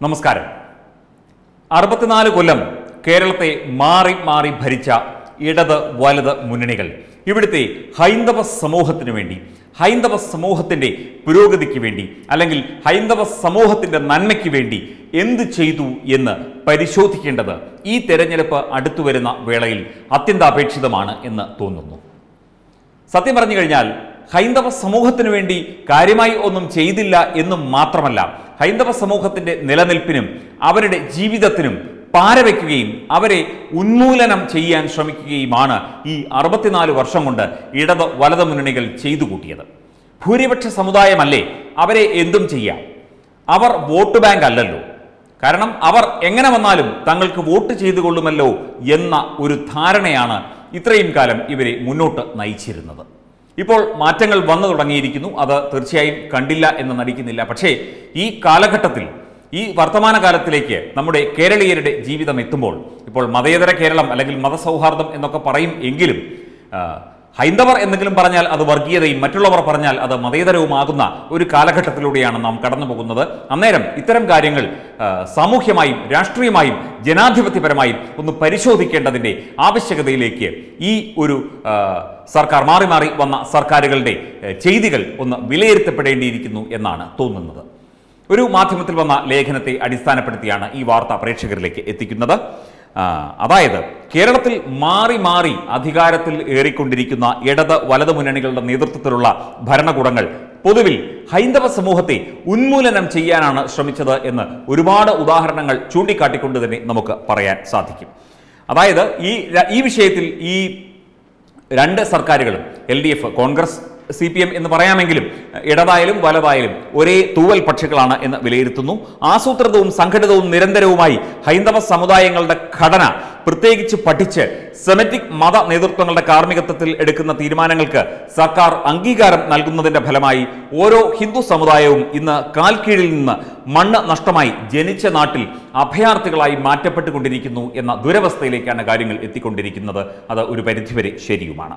നമസ്കാരം അറുപത്തിനാല് കൊല്ലം കേരളത്തെ മാറി മാറി ഭരിച്ച ഇടത് വലത് മുന്നണികൾ ഇവിടുത്തെ ഹൈന്ദവ സമൂഹത്തിന് വേണ്ടി ഹൈന്ദവ സമൂഹത്തിന്റെ പുരോഗതിക്ക് വേണ്ടി അല്ലെങ്കിൽ ഹൈന്ദവ സമൂഹത്തിന്റെ നന്മയ്ക്ക് വേണ്ടി എന്ത് ചെയ്തു എന്ന് പരിശോധിക്കേണ്ടത് ഈ തെരഞ്ഞെടുപ്പ് അടുത്തു വരുന്ന വേളയിൽ അത്യന്താപേക്ഷിതമാണ് എന്ന് തോന്നുന്നു സത്യം പറഞ്ഞു കഴിഞ്ഞാൽ ഹൈന്ദവ സമൂഹത്തിന് വേണ്ടി കാര്യമായി ഒന്നും ചെയ്തില്ല എന്നും മാത്രമല്ല ഹൈന്ദവ സമൂഹത്തിന്റെ നിലനിൽപ്പിനും അവരുടെ ജീവിതത്തിനും പാരവെക്കുകയും അവരെ ഉന്മൂലനം ചെയ്യാൻ ശ്രമിക്കുകയുമാണ് ഈ അറുപത്തിനാല് വർഷം കൊണ്ട് ഇടത് വലത് മുന്നണികൾ ചെയ്തു കൂട്ടിയത് ഭൂരിപക്ഷ സമുദായമല്ലേ അവരെ എന്തും ചെയ്യാം അവർ വോട്ട് ബാങ്ക് അല്ലല്ലോ കാരണം അവർ എങ്ങനെ വന്നാലും തങ്ങൾക്ക് വോട്ട് ചെയ്തു കൊള്ളുമല്ലോ എന്ന ഒരു ധാരണയാണ് ഇത്രയും കാലം ഇവരെ മുന്നോട്ട് നയിച്ചിരുന്നത് ഇപ്പോൾ മാറ്റങ്ങൾ വന്നു തുടങ്ങിയിരിക്കുന്നു അത് തീർച്ചയായും കണ്ടില്ല എന്ന് നടിക്കുന്നില്ല പക്ഷേ ഈ കാലഘട്ടത്തിൽ ഈ വർത്തമാന കാലത്തിലേക്ക് നമ്മുടെ കേരളീയരുടെ ജീവിതം എത്തുമ്പോൾ ഇപ്പോൾ മതേതര കേരളം അല്ലെങ്കിൽ മതസൗഹാർദ്ദം എന്നൊക്കെ പറയും എങ്കിലും ആ, ഹൈന്ദവർ എന്തെങ്കിലും പറഞ്ഞാൽ അത് വർഗീയതയും മറ്റുള്ളവർ പറഞ്ഞാൽ അത് മതേതരവുമാകുന്ന ഒരു കാലഘട്ടത്തിലൂടെയാണ് നാം കടന്നു പോകുന്നത് അന്നേരം ഇത്തരം കാര്യങ്ങൾ ആ, സാമൂഹ്യമായും രാഷ്ട്രീയമായും ജനാധിപത്യപരമായും ഒന്ന് പരിശോധിക്കേണ്ടതിൻ്റെ ആവശ്യകതയിലേക്ക് ഈ ഒരു ആ, സർക്കാർ മാറി മാറി വന്ന സർക്കാരുകളുടെ ഏ, ചെയ്തികൾ ഒന്ന് വിലയിരുത്തപ്പെടേണ്ടിയിരിക്കുന്നു എന്നാണ് തോന്നുന്നത് ഒരു മാധ്യമത്തിൽ വന്ന ലേഖനത്തെ അടിസ്ഥാനപ്പെടുത്തിയാണ് ഈ വാർത്ത പ്രേക്ഷകരിലേക്ക് എത്തിക്കുന്നത് ആ, അതായത് കേരളത്തിൽ മാറി മാറി അധികാരത്തിൽ ഏറിക്കൊണ്ടിരിക്കുന്ന ഇടത് വലത് മുന്നണികളുടെ നേതൃത്വത്തിലുള്ള ഭരണകൂടങ്ങൾ പൊതുവിൽ ഹൈന്ദവ സമൂഹത്തെ ഉന്മൂലനം ചെയ്യാനാണ് ശ്രമിച്ചത് എന്ന് ഒരുപാട് ഉദാഹരണങ്ങൾ ചൂണ്ടിക്കാട്ടിക്കൊണ്ട് തന്നെ നമുക്ക് പറയാൻ സാധിക്കും അതായത് ഈ ര- ഈ വിഷയത്തിൽ ഈ രണ്ട് സർക്കാരുകളും L D F Congress C P M എന്ന് പറയാമെങ്കിലും ഇടതായാലും വലതായാലും ഒരേ തൂവൽ പക്ഷികളാണ് എന്ന് വിലയിരുത്തുന്നു ആസൂത്രിതവും സംഘടിതവും നിരന്തരവുമായി ഹൈന്ദവ സമുദായങ്ങളുടെ ഘടന പ്രത്യേകിച്ച് പഠിച്ച് സെമറ്റിക് മത നേതൃത്വങ്ങളുടെ കാർമ്മികത്വത്തിൽ എടുക്കുന്ന തീരുമാനങ്ങൾക്ക് സർക്കാർ അംഗീകാരം നൽകുന്നതിന്റെ ഫലമായി ഓരോ ഹിന്ദു സമുദായവും ഇന്ന് കാൽക്കീഴിൽ നിന്ന് മണ്ണ് നഷ്ടമായി ജനിച്ച നാട്ടിൽ അഭയാർത്ഥികളായി മാറ്റപ്പെട്ടുകൊണ്ടിരിക്കുന്നു എന്ന ദുരവസ്ഥയിലേക്കാണ് കാര്യങ്ങൾ എത്തിക്കൊണ്ടിരിക്കുന്നത് അത് ഒരു പരിധിവരെ ശരിയുമാണ്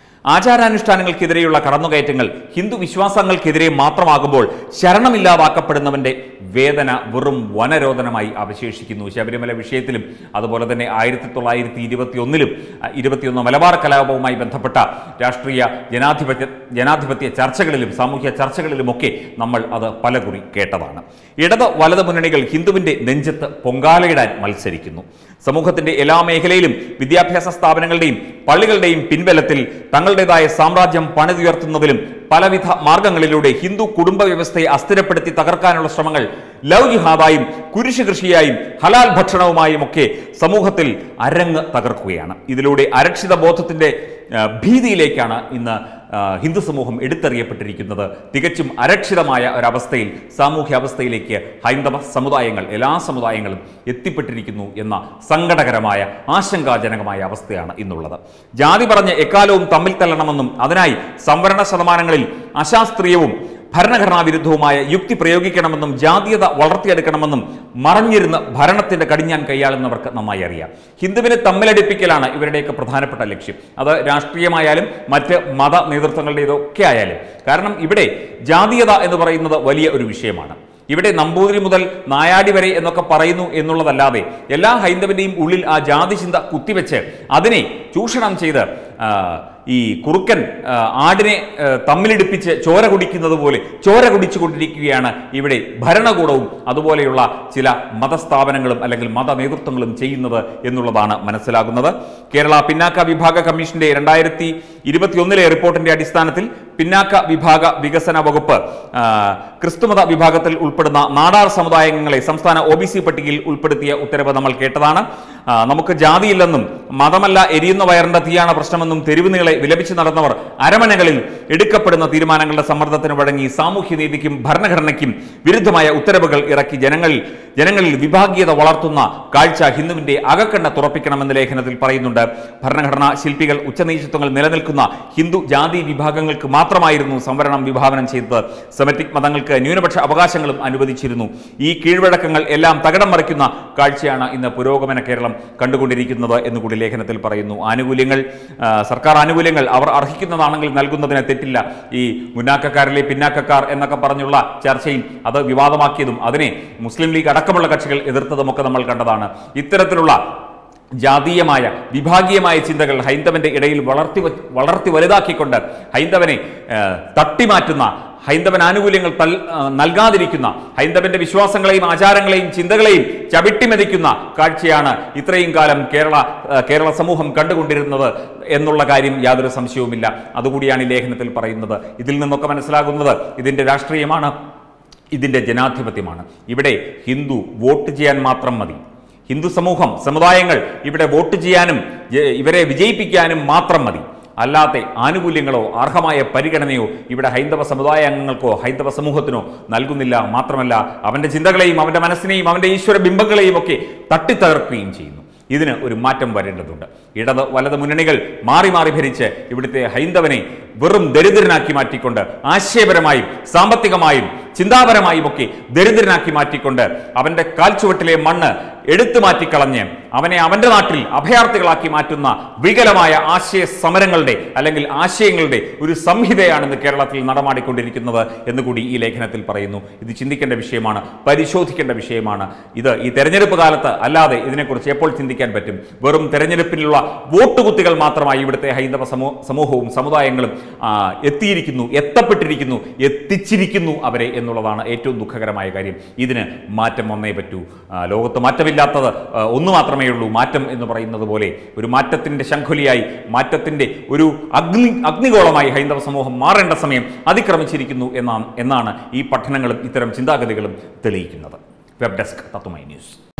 ആചാരാനുഷ്ഠാനങ്ങൾക്കെതിരെയുള്ള കടന്നുകയറ്റങ്ങൾ ഹിന്ദു വിശ്വാസങ്ങൾക്കെതിരെ മാത്രമാകുമ്പോൾ ശരണമില്ലാതാക്കപ്പെടുന്നവന്റെ വേദന വെറും വനരോധനമായി അവശേഷിക്കുന്നു ശബരിമല വിഷയത്തിലും അതുപോലെ തന്നെ ആയിരത്തി തൊള്ളായിരത്തി ഇരുപത്തി ഒന്നിലും ഇരുപത്തിയൊന്ന് മലബാർ കലാപവുമായി ബന്ധപ്പെട്ട രാഷ്ട്രീയ ജനാധിപത്യ ജനാധിപത്യ ചർച്ചകളിലും സാമൂഹ്യ ചർച്ചകളിലുമൊക്കെ നമ്മൾ അത് പലകുറി കേട്ടതാണ് ഇടത് വലത് മുന്നണികൾ ഹിന്ദുവിന്റെ നെഞ്ചത്ത് പൊങ്കാലയിടാൻ മത്സരിക്കുന്നു സമൂഹത്തിന്റെ എല്ലാ മേഖലയിലും വിദ്യാഭ്യാസ സ്ഥാപനങ്ങളുടെയും പള്ളികളുടെയും പിൻബലത്തിൽ തങ്ങളുടേതായ സാമ്രാജ്യം പണിതുയർത്തുന്നതിലും പലവിധ മാർഗങ്ങളിലൂടെ ഹിന്ദു കുടുംബ വ്യവസ്ഥയെ അസ്ഥിരപ്പെടുത്തി തകർക്കാനുള്ള ശ്രമങ്ങൾ ലവ് ജിഹാദായും കുരിശ് കൃഷിയായും ഹലാൽ ഭക്ഷണവുമായും ഒക്കെ സമൂഹത്തിൽ അരങ്ങ് തകർക്കുകയാണ് ഇതിലൂടെ അരക്ഷിത ബോധത്തിന്റെ ആ, ഭീതിയിലേക്കാണ് ഇന്ന് ആ, ഹിന്ദു സമൂഹം എടുത്തെറിയപ്പെട്ടിരിക്കുന്നത് തികച്ചും അരക്ഷിതമായ ഒരവസ്ഥയിൽ സാമൂഹ്യ അവസ്ഥയിലേക്ക് ഹൈന്ദവ സമുദായങ്ങൾ എല്ലാ സമുദായങ്ങളും എത്തിപ്പെട്ടിരിക്കുന്നു എന്ന സങ്കടകരമായ ആശങ്കാജനകമായ അവസ്ഥയാണ് ഇന്നുള്ളത് ജാതി പറഞ്ഞ് എക്കാലവും തമ്മിൽ തള്ളണമെന്നും അതിനായി സംവരണ ശതമാനങ്ങളിൽ അശാസ്ത്രീയവും ഭരണഘടനാ വിരുദ്ധവുമായ യുക്തി പ്രയോഗിക്കണമെന്നും ജാതീയത വളർത്തിയെടുക്കണമെന്നും മറഞ്ഞിരുന്ന് ഭരണത്തിന്റെ കടിഞ്ഞാൻ കൈയാളുന്നവർക്ക് നന്നായി അറിയാം ഹിന്ദുവിനെ തമ്മിലടിപ്പിക്കലാണ് ഇവരുടെയൊക്കെ പ്രധാനപ്പെട്ട ലക്ഷ്യം അത് രാഷ്ട്രീയമായാലും മറ്റ് മത നേതൃത്വങ്ങളുടേതൊക്കെ ആയാലും കാരണം ഇവിടെ ജാതീയത എന്ന് പറയുന്നത് വലിയ ഒരു വിഷയമാണ് ഇവിടെ നമ്പൂതിരി മുതൽ നായാടി വരെ എന്നൊക്കെ പറയുന്നു എന്നുള്ളതല്ലാതെ എല്ലാ ഹൈന്ദവന്റെയും ഉള്ളിൽ ആ ജാതി ചിന്ത കുത്തിവെച്ച് അതിനെ ചൂഷണം ചെയ്ത് ആ, ഈ കുറുക്കൻ ആ, ആടിനെ ആ, തമ്മിലിടിപ്പിച്ച് ചോര കുടിക്കുന്നത് പോലെ ചോര കുടിച്ചു കൊണ്ടിരിക്കുകയാണ് ഇവിടെ ഭരണകൂടവും അതുപോലെയുള്ള ചില മതസ്ഥാപനങ്ങളും അല്ലെങ്കിൽ മത നേതൃത്വങ്ങളും ചെയ്യുന്നത് എന്നുള്ളതാണ് മനസ്സിലാകുന്നത് കേരള പിന്നാക്ക വിഭാഗ കമ്മീഷന്റെ രണ്ടായിരത്തി ഇരുപത്തിയൊന്നിലെ റിപ്പോർട്ടിന്റെ അടിസ്ഥാനത്തിൽ പിന്നാക്ക വിഭാഗ വികസന വകുപ്പ് ആ, ക്രിസ്തുമത വിഭാഗത്തിൽ ഉൾപ്പെടുന്ന നാടാർ സമുദായങ്ങളെ സംസ്ഥാന ഒ ബി സി പട്ടികയിൽ ഉൾപ്പെടുത്തിയ ഉത്തരവ് നമ്മൾ കേട്ടതാണ് ആ, നമുക്ക് ജാതിയില്ലെന്നും മതമല്ല എരിയുന്ന വയറിന്റെ തീയാണ് പ്രശ്നമെന്നും തെരുവുനീളെ വിലപിച്ചു നടന്നവർ അരമനകളിൽ എടുക്കപ്പെടുന്ന തീരുമാനങ്ങളുടെ സമ്മർദ്ദത്തിന് വഴങ്ങി സാമൂഹ്യനീതിക്കും ഭരണഘടനയ്ക്കും വിരുദ്ധമായ ഉത്തരവുകൾ ഇറക്കി ജനങ്ങളിൽ ജനങ്ങളിൽ വിഭാഗീയത വളർത്തുന്ന കാഴ്ച ഹിന്ദുവിന്റെ അകക്കണ്ണ തുറപ്പിക്കണമെന്ന് ലേഖനത്തിൽ പറയുന്നുണ്ട് ഭരണഘടനാ ശില്പികൾ ഉച്ചനീചത്വങ്ങൾ നിലനിൽക്കുന്ന ഹിന്ദു ജാതി വിഭാഗങ്ങൾക്ക് മാത്രം മാത്രമായിരുന്നു സംവരണം വിഭാവനം ചെയ്തത് സെമറ്റിക് മതങ്ങൾക്ക് ന്യൂനപക്ഷ അവകാശങ്ങളും അനുവദിച്ചിരുന്നു ഈ കീഴ്വഴക്കങ്ങൾ എല്ലാം തകിടം മറിക്കുന്ന കാഴ്ചയാണ് ഇന്ന് പുരോഗമന കേരളം കണ്ടുകൊണ്ടിരിക്കുന്നത് എന്നുകൂടി ലേഖനത്തിൽ പറയുന്നു ആനുകൂല്യങ്ങൾ ആ, സർക്കാർ ആനുകൂല്യങ്ങൾ അവർ അർഹിക്കുന്നതാണെങ്കിൽ നൽകുന്നതിന് തെറ്റില്ല ഈ മുന്നാക്കക്കാരിലെ പിന്നാക്കക്കാർ എന്നൊക്കെ പറഞ്ഞുള്ള ചർച്ചയും അത് വിവാദമാക്കിയതും അതിനെ മുസ്ലിം ലീഗ് അടക്കമുള്ള കക്ഷികൾ എതിർത്തതുമൊക്കെ നമ്മൾ കണ്ടതാണ് ഇത്തരത്തിലുള്ള ജാതീയമായ വിഭാഗീയമായ ചിന്തകൾ ഹൈന്ദവന്റെ ഇടയിൽ വളർത്തി വ- വളർത്തി വലുതാക്കിക്കൊണ്ട് ഹൈന്ദവനെ ആ, തട്ടിമാറ്റുന്ന ഹൈന്ദവൻ ആനുകൂല്യങ്ങൾ തൽ ആ, നൽകാതിരിക്കുന്ന ഹൈന്ദവന്റെ വിശ്വാസങ്ങളെയും ആചാരങ്ങളെയും ചിന്തകളെയും ചവിട്ടിമെതിക്കുന്ന കാഴ്ചയാണ് ഇത്രയും കാലം കേരള ആ, കേരള സമൂഹം കണ്ടുകൊണ്ടിരുന്നത് എന്നുള്ള കാര്യം യാതൊരു സംശയവുമില്ല അതുകൂടിയാണ് ഈ ലേഖനത്തിൽ പറയുന്നത് ഇതിൽ നിന്നൊക്കെ മനസ്സിലാകുന്നത് ഇതിന്റെ രാഷ്ട്രീയമാണ് ഇതിന്റെ ജനാധിപത്യമാണ് ഇവിടെ ഹിന്ദു വോട്ട് ചെയ്യാൻ മാത്രം മതി ഹിന്ദു സമൂഹം സമുദായങ്ങൾ ഇവിടെ വോട്ട് ചെയ്യാനും ജ- ഇവരെ വിജയിപ്പിക്കാനും മാത്രം മതി അല്ലാതെ ആനുകൂല്യങ്ങളോ അർഹമായ പരിഗണനയോ ഇവിടെ ഹൈന്ദവ സമുദായ അംഗങ്ങൾക്കോ ഹൈന്ദവ സമൂഹത്തിനോ നൽകുന്നില്ല മാത്രമല്ല അവന്റെ ചിന്തകളെയും അവന്റെ മനസ്സിനെയും അവന്റെ ഈശ്വര ബിംബങ്ങളെയും ഒക്കെ തട്ടിത്തകർക്കുകയും ചെയ്യുന്നു ഇതിന് ഒരു മാറ്റം വരേണ്ടതുണ്ട് ഇടത് വലത് മുന്നണികൾ മാറി മാറി ഭരിച്ച് ഇവിടുത്തെ ഹൈന്ദവനെ വെറും ദരിദ്രനാക്കി മാറ്റിക്കൊണ്ട് ആശയപരമായും സാമ്പത്തികമായും ചിന്താപരമായും ഒക്കെ ദരിദ്രനാക്കി മാറ്റിക്കൊണ്ട് അവന്റെ കാൽച്ചുവട്ടിലെ മണ്ണ് എടുത്തു മാറ്റിക്കളഞ്ഞ് അവനെ അവന്റെ നാട്ടിൽ അഭയാർത്ഥികളാക്കി മാറ്റുന്ന വികലമായ ആശയ സമരങ്ങളുടെ അല്ലെങ്കിൽ ആശയങ്ങളുടെ ഒരു സംഹിതയാണ് ഇന്ന് കേരളത്തിൽ നടമാടിക്കൊണ്ടിരിക്കുന്നത് എന്നുകൂടി ഈ ലേഖനത്തിൽ പറയുന്നു ഇത് ചിന്തിക്കേണ്ട വിഷയമാണ് പരിശോധിക്കേണ്ട വിഷയമാണ് ഇത് ഈ തെരഞ്ഞെടുപ്പ് കാലത്ത് അല്ലാതെ ഇതിനെക്കുറിച്ച് എപ്പോൾ ചിന്തിക്കാൻ പറ്റും വെറും തെരഞ്ഞെടുപ്പിനുള്ള വോട്ടുകുത്തികൾ മാത്രമായി ഇവിടുത്തെ ഹൈന്ദവ സമൂ സമൂഹവും സമുദായങ്ങളും ആ, എത്തിയിരിക്കുന്നു എത്തപ്പെട്ടിരിക്കുന്നു എത്തിച്ചിരിക്കുന്നു അവരെ എന്നുള്ളതാണ് ഏറ്റവും ദുഃഖകരമായ കാര്യം ഇതിന് മാറ്റം വന്നേ പറ്റൂ ആ, ലോകത്ത് മാറ്റമില്ലാത്തത് ആ, ഒന്ന് മാത്രമേ ഉള്ളൂ മാറ്റം എന്ന് പറയുന്നത് പോലെ ഒരു മാറ്റത്തിൻ്റെ ശംഖുലിയായി മാറ്റത്തിൻ്റെ ഒരു അഗ്നി അഗ്നിഗോളമായി ഹൈന്ദവ സമൂഹം മാറേണ്ട സമയം അതിക്രമിച്ചിരിക്കുന്നു എന്നാണ് എന്നാണ് ഈ പഠനങ്ങളും ഇത്തരം ചിന്താഗതികളും തെളിയിക്കുന്നത് വെബ് ഡെസ്ക് തത്വമൈ ന്യൂസ്